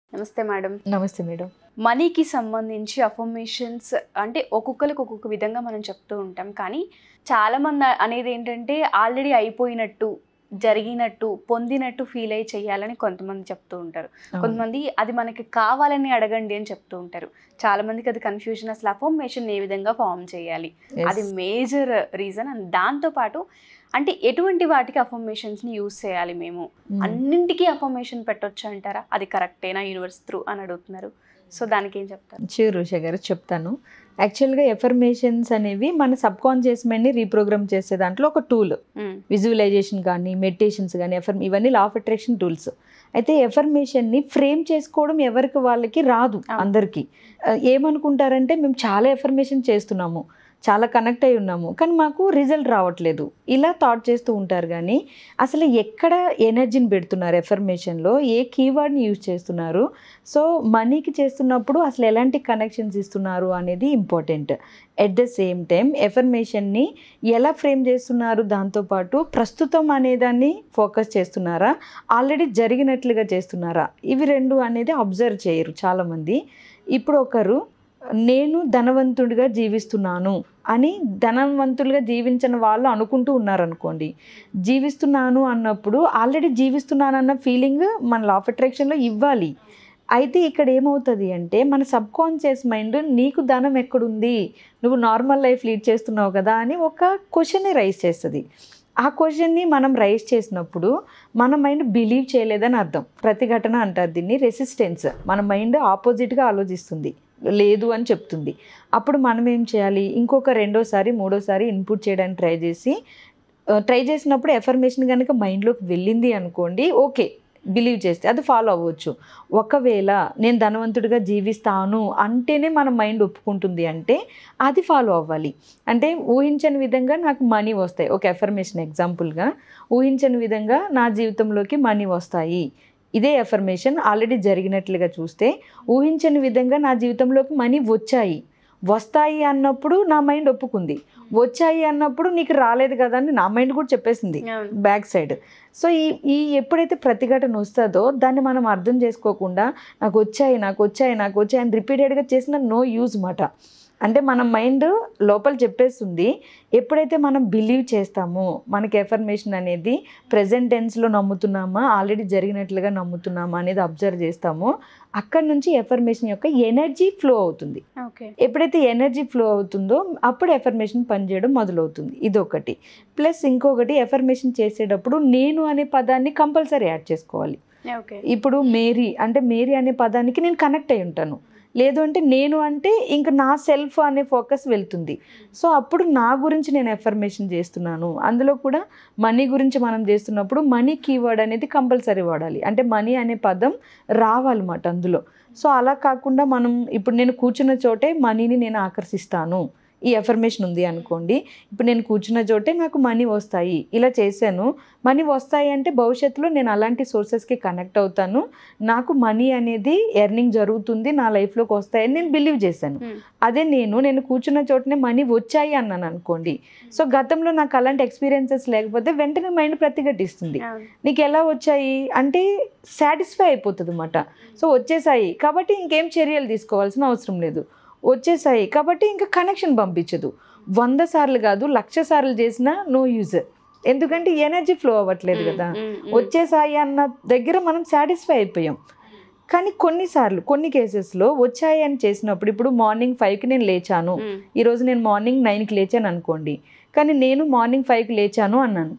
నమస్తే మేడం నమస్తే మేడం మనీకి సంబంధించి అఫర్మేషన్స్ అంటే ఒక్కొక్కరికి ఒక్కొక్క విధంగా మనం చెప్తూ ఉంటాం కానీ చాలా మంది అనేది ఏంటంటే ఆల్రెడీ అయిపోయినట్టు జరిగినట్టు పొందినట్టు ఫీల్ అయ్యి చేయాలని కొంతమంది చెప్తూ ఉంటారు కొంతమంది అది మనకి కావాలని అడగండి అని చెప్తూ ఉంటారు చాలా మందికి అది కన్ఫ్యూజన్ అసలు అఫర్మేషన్ ఏ విధంగా ఫామ్ చేయాలి అది మేజర్ రీజన్ అండ్ దాంతో పాటు అంటే ఎటువంటి వాటికి affirmations ని యూజ్ చేయాలి మేము అన్నింటికీ అఫర్మేషన్ పెట్టొచ్చు అంటారా అది కరెక్టేనా యూనివర్స్ త్రూ అని అడుగుతున్నారు సో దానికి ఏం చెప్తారు షూర్ ఉషా గారు చెప్తాను యాక్చువల్గా ఎఫర్మేషన్స్ అనేవి మన సబ్ కాన్షియస్ మైండ్ని రీప్రోగ్రామ్ చేసే దాంట్లో ఒక టూల్ మ్మ్. విజువలైజేషన్ కానీ మెడిటేషన్స్ కానీ ఎఫర్ ఇవన్నీ లా ఆఫ్ అట్రాక్షన్ టూల్స్ అయితే ఎఫర్మేషన్ని ఫ్రేమ్ చేసుకోవడం ఎవరికి వాళ్ళకి రాదు అవును. అందరికీ ఆ, ఏమనుకుంటారంటే మేము చాలా ఎఫర్మేషన్ చేస్తున్నాము చాలా కనెక్ట్ అయి ఉన్నాము కానీ మాకు రిజల్ట్ రావట్లేదు ఇలా థాట్ చేస్తూ ఉంటారు కానీ అసలు ఎక్కడ ఎనర్జీని పెడుతున్నారు ఎఫర్మేషన్లో ఏ కీవర్డ్ని యూజ్ చేస్తున్నారు సో మనీకి చేస్తున్నప్పుడు అసలు ఎలాంటి కనెక్షన్స్ ఇస్తున్నారు అనేది important at the same time ఎఫర్మేషన్ని ఎలా ఫ్రేమ్ చేస్తున్నారు దాంతోపాటు ప్రస్తుతం అనేదాన్ని ఫోకస్ చేస్తున్నారా ఆల్రెడీ జరిగినట్లుగా చేస్తున్నారా ఇవి రెండు అనేది అబ్జర్వ్ చేయరు చాలామంది ఇప్పుడు ఒకరు నేను ధనవంతుడిగా జీవిస్తున్నాను అని ధనవంతులుగా జీవించిన వాళ్ళు అనుకుంటూ ఉన్నారనుకోండి జీవిస్తున్నాను అన్నప్పుడు ఆల్రెడీ జీవిస్తున్నాను అన్న ఫీలింగ్ మన లా ఆఫ్ అట్రాక్షన్లో ఇవ్వాలి అయితే ఇక్కడ ఏమవుతుంది అంటే మన సబ్ కాన్షియస్ మైండ్ నీకు ధనం ఎక్కడుంది నువ్వు నార్మల్ లైఫ్ లీడ్ చేస్తున్నావు కదా అని ఒక క్వశ్చన్ని రైజ్ చేస్తుంది ఆ క్వశ్చన్ని మనం రైజ్ చేసినప్పుడు మన మైండ్ బిలీవ్ చేయలేదని అర్థం ప్రతిఘటన అంటారు దీన్ని రెసిస్టెన్స్ మన మైండ్ ఆపోజిట్గా ఆలోచిస్తుంది లేదు అని చెప్తుంది అప్పుడు మనం ఏం చేయాలి ఇంకొక రెండోసారి మూడోసారి ఇన్పుట్ చేయడానికి ట్రై చేసి ట్రై చేసినప్పుడు ఎఫర్మేషన్ కనుక మైండ్లోకి వెళ్ళింది అనుకోండి ఓకే బిలీవ్ చేస్తే అది ఫాలో అవ్వచ్చు ఒకవేళ నేను ధనవంతుడిగా జీవిస్తాను అంటేనే మన మైండ్ ఒప్పుకుంటుంది అంటే అది ఫాలో అవ్వాలి అంటే ఊహించని విధంగా నాకు మనీ వస్తాయి ఒక ఎఫర్మేషన్ ఎగ్జాంపుల్గా ఊహించని విధంగా నా జీవితంలోకి మనీ వస్తాయి ఇదే ఎఫర్మేషన్ ఆల్రెడీ జరిగినట్లుగా చూస్తే ఊహించని విధంగా నా జీవితంలోకి మనీ వచ్చాయి వస్తాయి అన్నప్పుడు నా మైండ్ ఒప్పుకుంది వచ్చాయి అన్నప్పుడు నీకు రాలేదు కదా అని నా మైండ్ కూడా చెప్పేసింది అవును. బ్యాక్ సైడ్ సో ఈ ఈ ఎప్పుడైతే ప్రతిఘటన వస్తుందో దాన్ని మనం అర్థం చేసుకోకుండా నాకు వచ్చాయి నాకు వచ్చాయి నాకు వచ్చాయి అని రిపీటెడ్గా చేసిన నో యూజ్ మాట అంటే మన మైండ్ లోపల చెప్పేస్తుంది ఎప్పుడైతే మనం బిలీవ్ చేస్తామో మనకి ఎఫర్మేషన్ అనేది ప్రజెంట్ టెన్స్లో నమ్ముతున్నామా ఆల్రెడీ జరిగినట్లుగా నమ్ముతున్నామా అనేది అబ్జర్వ్ చేస్తామో అక్కడ నుంచి ఎఫర్మేషన్ యొక్క ఎనర్జీ ఫ్లో అవుతుంది ఓకే ఎప్పుడైతే ఎనర్జీ ఫ్లో అవుతుందో అప్పుడు ఎఫర్మేషన్ పనిచేయడం మొదలవుతుంది ఇదొకటి ప్లస్ ఇంకొకటి ఎఫర్మేషన్ చేసేటప్పుడు నేను అనే పదాన్ని కంపల్సరీ యాడ్ చేసుకోవాలి ఓకే ఇప్పుడు మేరీ అంటే మేరీ అనే పదానికి నేను కనెక్ట్ అయి ఉంటాను లేదు అంటే నేను అంటే ఇంకా నా సెల్ఫ్ అనే ఫోకస్ వెళ్తుంది సో అప్పుడు నా గురించి నేను ఎఫర్మేషన్ చేస్తున్నాను అందులో కూడా మనీ గురించి మనం చేస్తున్నప్పుడు మనీ కీవర్డ్ అనేది కంపల్సరీ వాడాలి అంటే మనీ అనే పదం రావాలన్నమాట అందులో సో అలా కాకుండా మనం ఇప్పుడు నేను కూర్చున్న చోటే మనీని నేను ఆకర్షిస్తాను ఈ ఎఫర్మేషన్ ఉంది అనుకోండి ఇప్పుడు నేను కూర్చున్న చోటే నాకు మనీ వస్తాయి ఇలా చేశాను మనీ వస్తాయి అంటే భవిష్యత్తులో నేను అలాంటి సోర్సెస్కి కనెక్ట్ అవుతాను నాకు మనీ అనేది ఎర్నింగ్ జరుగుతుంది నా లైఫ్లోకి వస్తాయని నేను బిలీవ్ చేశాను మ్మ్. అదే నేను నేను కూర్చున్న చోటనే మనీ వచ్చాయి అన్నాను అనుకోండి సో గతంలో నాకు అలాంటి ఎక్స్పీరియన్సెస్ లేకపోతే వెంటనే మైండ్ ప్రతిఘటిస్తుంది అవును. నీకు ఎలా వచ్చాయి అంటే సాటిస్ఫై అయిపోతుంది అన్నమాట సో వచ్చేసాయి కాబట్టి ఇంకేం చర్యలు తీసుకోవాల్సిన అవసరం లేదు వచ్చేసాయి కాబట్టి ఇంకా కనెక్షన్ పంపించదు వంద సార్లు కాదు లక్ష సార్లు చేసినా నో యూజర్ ఎందుకంటే ఎనర్జీ ఫ్లో అవ్వట్లేదు కదా మ్మ్, మ్మ్. వచ్చేసాయి అన్న దగ్గర మనం సాటిస్ఫై అయిపోయాం కానీ కొన్నిసార్లు కొన్ని కేసెస్లో వచ్చాయి అని చేసినప్పుడు ఇప్పుడు మార్నింగ్ ఫైవ్కి నేను లేచాను మ్మ్. ఈరోజు నేను మార్నింగ్ నైన్కి లేచాను అనుకోండి కానీ నేను మార్నింగ్ ఫైవ్కి లేచాను అన్నాను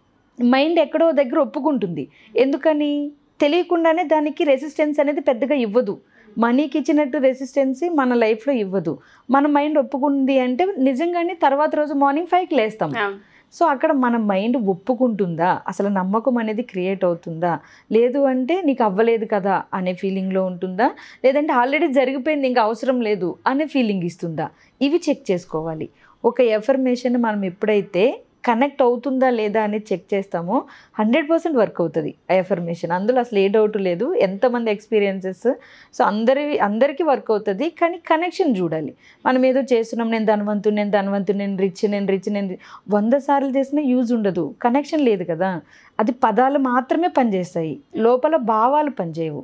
మైండ్ ఎక్కడో దగ్గర ఒప్పుకుంటుంది ఎందుకని తెలియకుండానే దానికి రెసిస్టెన్స్ అనేది పెద్దగా ఇవ్వదు మనీకి ఇచ్చినట్టు రెసిస్టెన్స్ మన లైఫ్లో ఇవ్వదు మన మైండ్ ఒప్పుకుంది అంటే నిజంగానే తర్వాత రోజు మార్నింగ్ ఫైవ్కి లేస్తాం అవును. సో అక్కడ మన మైండ్ ఒప్పుకుంటుందా అసలు నమ్మకం అనేది క్రియేట్ అవుతుందా లేదు అంటే నీకు అవ్వలేదు కదా అనే ఫీలింగ్లో ఉంటుందా లేదంటే ఆల్రెడీ జరిగిపోయింది ఇంకా అవసరం లేదు అనే ఫీలింగ్ ఇస్తుందా ఇవి చెక్ చేసుకోవాలి ఒక ఎఫర్మేషన్ మనం ఎప్పుడైతే కనెక్ట్ అవుతుందా లేదా అనేది చెక్ చేస్తామో హండ్రెడ్ పర్సెంట్ వర్క్ అవుతుంది ఆ ఎఫర్మేషన్ అందులో అసలు ఏ డౌట్ లేదు ఎంతమంది ఎక్స్పీరియన్సెస్ సో అందరి అందరికీ వర్క్ అవుతుంది కానీ కనెక్షన్ చూడాలి మనం ఏదో చేస్తున్నాం నేను ధనవంతు నేను ధనవంతు నేను రిచ్ నేను రిచ్ నేను రి- వంద సార్లు చేసినా యూజ్ ఉండదు కనెక్షన్ లేదు కదా అది పదాలు మాత్రమే పనిచేస్తాయి లోపల భావాలు పనిచేయవు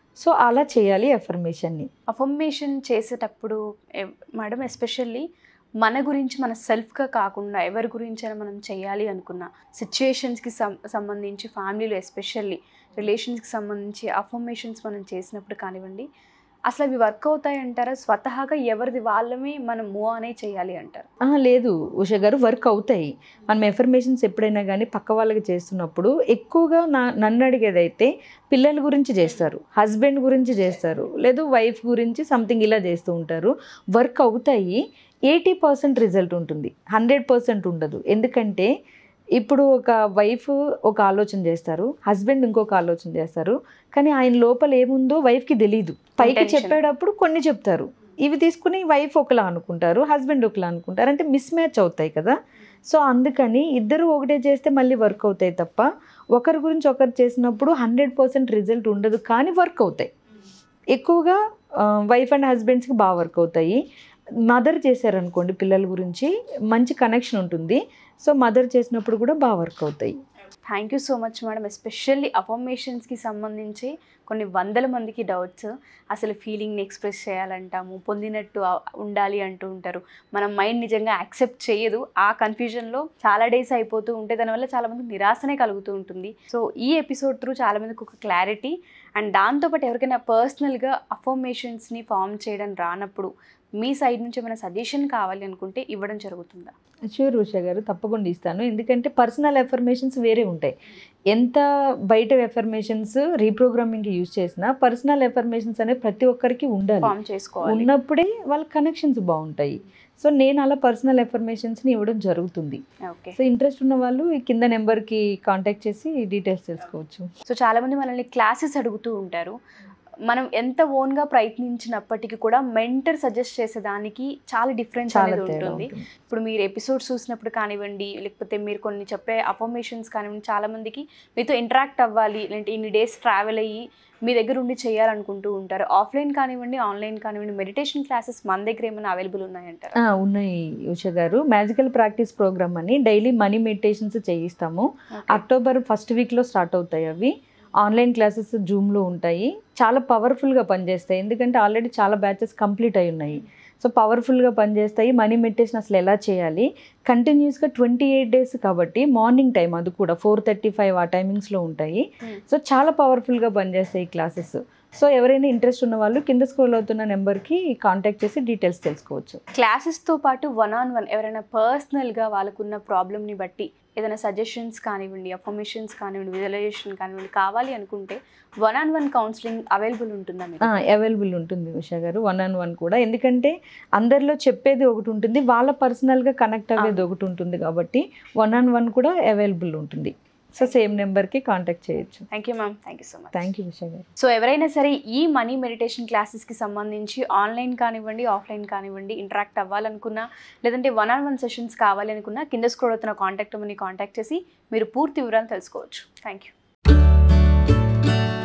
సో అలా చేయాలి ఎఫర్మేషన్ని అఫర్మేషన్ చేసేటప్పుడు ఎవ్- మేడం ఎస్పెషల్లీ మన గురించి మన సెల్ఫ్గా కాకుండా ఎవరి గురించైనా మనం చేయాలి అనుకున్న సిచ్యుయేషన్స్కి సం సంబంధించి ఫ్యామిలీలో ఎస్పెషల్లీ రిలేషన్స్కి సంబంధించి అఫర్మేషన్స్ మనం చేసినప్పుడు కానివ్వండి అసలు అవి వర్క్ అవుతాయి అంటారా స్వతహాగా ఎవరిది వాళ్ళమే మనం మూవ్ అనే చేయాలి అంటారు ఆహా, లేదు ఉష గారు వర్క్ అవుతాయి మనం ఎఫర్మేషన్స్ ఎప్పుడైనా కానీ పక్క వాళ్ళకి చేస్తున్నప్పుడు ఎక్కువగా నా నన్ను అడిగేదైతే పిల్లల గురించి చేస్తారు హస్బెండ్ గురించి చేస్తారు లేదు వైఫ్ గురించి సంథింగ్ ఇలా చేస్తూ ఉంటారు వర్క్ అవుతాయి ఎయిటీ పర్సెంట్ రిజల్ట్ ఉంటుంది హండ్రెడ్ పర్సెంట్ ఉండదు ఎందుకంటే ఇప్పుడు ఒక వైఫ్ ఒక ఆలోచన చేస్తారు హస్బెండ్ ఇంకొక ఆలోచన చేస్తారు కానీ ఆయన లోపల ఏముందో వైఫ్కి తెలియదు పైకి Intention. చెప్పేటప్పుడు కొన్ని చెప్తారు ఇవి తీసుకుని వైఫ్ ఒకలా అనుకుంటారు హస్బెండ్ ఒకలా అనుకుంటారు అంటే మిస్ మ్యాచ్ అవుతాయి కదా సో అందుకని ఇద్దరు ఒకటే చేస్తే మళ్ళీ వర్క్ అవుతాయి తప్ప ఒకరి గురించి ఒకరు చేసినప్పుడు హండ్రెడ్ పర్సెంట్ రిజల్ట్ ఉండదు కానీ వర్క్ అవుతాయి ఎక్కువగా వైఫ్ అండ్ హస్బెండ్స్కి బాగా వర్క్ అవుతాయి మదర్ చేశారనుకోండి పిల్లల గురించి మంచి కనెక్షన్ ఉంటుంది సో మదర్ చేసినప్పుడు కూడా బాగా వర్క్ అవుతాయి thank you so much madam especially అఫర్మేషన్స్కి సంబంధించి కొన్ని వందల మందికి డౌట్స్ అసలు ఫీలింగ్ని ఎక్స్ప్రెస్ చేయాలంటాము పొందినట్టు ఆ- ఉండాలి అంటూ ఉంటారు మన మైండ్ నిజంగా యాక్సెప్ట్ చేయదు ఆ కన్ఫ్యూజన్లో చాలా డేస్ అయిపోతూ ఉంటే దానివల్ల చాలా మందికి నిరాశనే కలుగుతూ ఉంటుంది సో ఈ ఎపిసోడ్ త్రూ చాలా మందికి ఒక క్లారిటీ అండ్ దాంతోపాటు ఎవరికైనా పర్సనల్గా అఫర్మేషన్స్ని ఫామ్ చేయడం రానప్పుడు మీ సైడ్ నుంచి ఏమైనా సజెషన్ కావాలి అనుకుంటే ఇవ్వడం జరుగుతుందా షూర్ ఉషా గారు తప్పకుండా ఇస్తాను ఎందుకంటే పర్సనల్ ఎఫర్మేషన్స్ వేరే ఉంటాయి ఎంత బయట ఎఫర్మేషన్స్ రీప్రోగ్రామింగ్కి యూజ్ చేసినా పర్సనల్ ఎఫర్మేషన్స్ అనేవి ప్రతి ఒక్కరికి ఉండాలి ఫామ్ చేసుకోవాలి ఉన్నప్పుడే వాళ్ళ కనెక్షన్స్ బాగుంటాయి సో నేను అలా పర్సనల్ ఎఫర్మేషన్స్ని ఇవ్వడం జరుగుతుంది ఓకే సో ఇంట్రెస్ట్ ఉన్న వాళ్ళు ఈ కింద నెంబర్కి కాంటాక్ట్ చేసి డీటెయిల్స్ తెలుసుకోవచ్చు సో చాలా మంది మనల్ని క్లాసెస్ అడుగుతూ ఉంటారు మనం ఎంత ఓన్గా ప్రయత్నించినప్పటికీ కూడా మెంటర్ సజెస్ట్ చేసేదానికి చాలా డిఫరెన్స్ చాలా అనేది తేడా ఉంటుంది ఉంటుంది ఇప్పుడు మీరు ఎపిసోడ్స్ చూసినప్పుడు కానివ్వండి లేకపోతే మీరు కొన్ని చెప్పే అఫర్మేషన్స్ కానివ్వండి చాలా మందికి మీతో ఇంటరాక్ట్ అవ్వాలి లేదంటే ఇన్ని డేస్ ట్రావెల్ అయ్యి మీ దగ్గర ఉండి చేయాలనుకుంటూ ఉంటారు ఆఫ్లైన్ కానివ్వండి ఆన్లైన్ కానివ్వండి మెడిటేషన్ క్లాసెస్ మన దగ్గర ఏమైనా అవైలబుల్ ఉన్నాయంటారు ఆ, ఉన్నాయి ఉష గారు మ్యాజికల్ ప్రాక్టీస్ ప్రోగ్రామ్ అని డైలీ మనీ మెడిటేషన్స్ చేయిస్తాము అక్టోబర్ ఫస్ట్ వీక్లో స్టార్ట్ అవుతాయి అవి ఆన్లైన్ క్లాసెస్ జూమ్లో ఉంటాయి చాలా పవర్ఫుల్గా పనిచేస్తాయి ఎందుకంటే ఆల్రెడీ చాలా బ్యాచెస్ కంప్లీట్ అయి ఉన్నాయి సో పవర్ఫుల్గా పనిచేస్తాయి మనీ మెడిటేషన్ అసలు ఎలా చేయాలి కంటిన్యూస్గా ట్వంటీ ఎయిట్ డేస్ కాబట్టి మార్నింగ్ టైం అది కూడా ఫోర్ థర్టీ ఫైవ్ ఆ టైమింగ్స్లో ఉంటాయి Hmm. సో చాలా పవర్ఫుల్గా పనిచేస్తాయి ఈ క్లాసెస్ సో ఎవరైనా ఇంట్రెస్ట్ ఉన్న వాళ్ళు కింద స్క్రోల్ అవుతున్న నెంబర్కి కాంటాక్ట్ చేసి డీటెయిల్స్ తెలుసుకోవచ్చు క్లాసెస్తో పాటు వన్ ఆన్ వన్ ఎవరైనా పర్సనల్గా వాళ్ళకున్న ప్రాబ్లమ్ని బట్టి ఏదైనా సజెషన్స్ కానివ్వండి అఫర్మేషన్స్ కానివ్వండి విజువలైజేషన్ కానివ్వండి కావాలి అనుకుంటే one on one counselling available ఉంటుందా మీకు అవైలబుల్ ఉంటుంది ఉషా గారు వన్ ఆన్ వన్ కూడా ఎందుకంటే అందరిలో చెప్పేది ఒకటి ఉంటుంది వాళ్ళ పర్సనల్గా కనెక్ట్ అయ్యేది ఒకటి ఉంటుంది కాబట్టి వన్ ఆన్ వన్ కూడా అవైలబుల్ ఉంటుంది సో సేమ్ నెంబర్కి కాంటాక్ట్ చేయొచ్చు thank you ma'am thank you so much thank you Usha గారు సో ఎవరైనా సరే ఈ మనీ మెడిటేషన్ క్లాసెస్కి సంబంధించి ఆన్లైన్ కానివ్వండి ఆఫ్లైన్ కానివ్వండి ఇంటరాక్ట్ అవ్వాలనుకున్నా లేదంటే వన్ ఆన్ వన్ సెషన్స్ కావాలి అనుకున్నా కింద స్క్రోల్ అవుతున్న కాంటాక్ట్ మనీ కాంటాక్ట్ చేసి మీరు పూర్తి వివరాలు తెలుసుకోవచ్చు థ్యాంక్ యూ